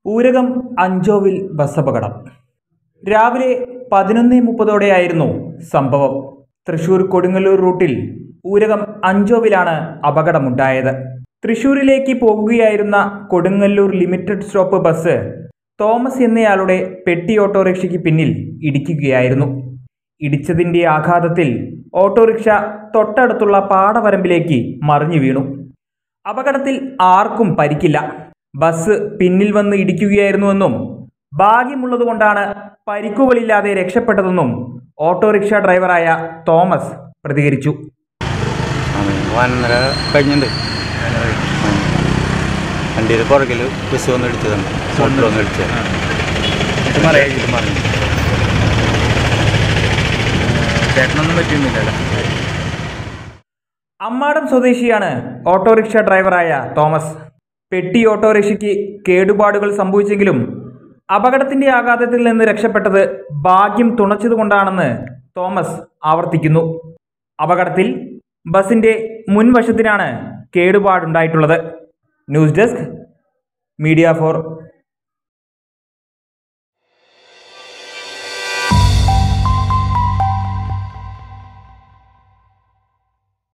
Oorakam അഞ്ചോവിൽ bus അപകടം രാവിലെ പതിനൊന്ന് മുപ്പതോടെയായിരുന്നു സംഭവം തൃശൂർ കൊടുങ്ങല്ലൂർ റൂട്ടിൽ ഊരകം അഞ്ചോവിലാണ് അപകടമുണ്ടായത് തൃശൂരിലേക്ക് പോകുകയായിരുന്ന Kodungallur limited stop bus Thomas എന്നയാളുടെ പെട്ടി ഓട്ടോറിക്ഷയ്ക്ക് പിന്നിൽ ഇടിക്കുകയായിരുന്നു ഇടിച്ചതിന്റെ ആഘാതത്തിൽ ഓട്ടോറിക്ഷ തൊട്ടടുത്തുള്ള പാടവരമ്പിലേക്ക് മറിഞ്ഞു വീണു അപകടത്തിൽ ആർക്കും പരിക്കില്ല ബസ് പിന്നിൽ വന്ന് ഇടിക്കുകയായിരുന്നുവെന്നും ഭാഗ്യമുള്ളതുകൊണ്ടാണ് പരിക്കുകളില്ലാതെ രക്ഷപ്പെട്ടതെന്നും ഓട്ടോറിക്ഷ ഡ്രൈവറായ തോമസ് പ്രതികരിച്ചു വന്നര കഴിഞ്ഞിട്ടുണ്ട് വണ്ടിയുടെ പുറകിൽ ബസ് വന്ന് ഇടിച്ചതാണ് മോട്ടർ വന്ന് ഇടിച്ചത് ഇത് മറിഞ്ഞു ചേട്ടനൊന്നും പറ്റിയൊന്നുമില്ലല്ലോ അമ്മാടം സ്വദേശിയാണ് ഓട്ടോറിക്ഷ ഡ്രൈവറായ തോമസ് പെട്ടി ഓട്ടോറിക്ഷയ്ക്ക് കേടുപാടുകൾ സംഭവിച്ചെങ്കിലും അപകടത്തിന്റെ ആഘാതത്തിൽ നിന്ന് രക്ഷപ്പെട്ടത് ഭാഗ്യം തുണച്ചതുകൊണ്ടാണെന്ന് തോമസ് ആവർത്തിക്കുന്നു അപകടത്തിൽ ബസിന്റെ മുൻവശത്തിനാണ് കേടുപാടുണ്ടായിട്ടുള്ളത് ന്യൂസ് ഡെസ്ക് മീഡിയ ഫോർ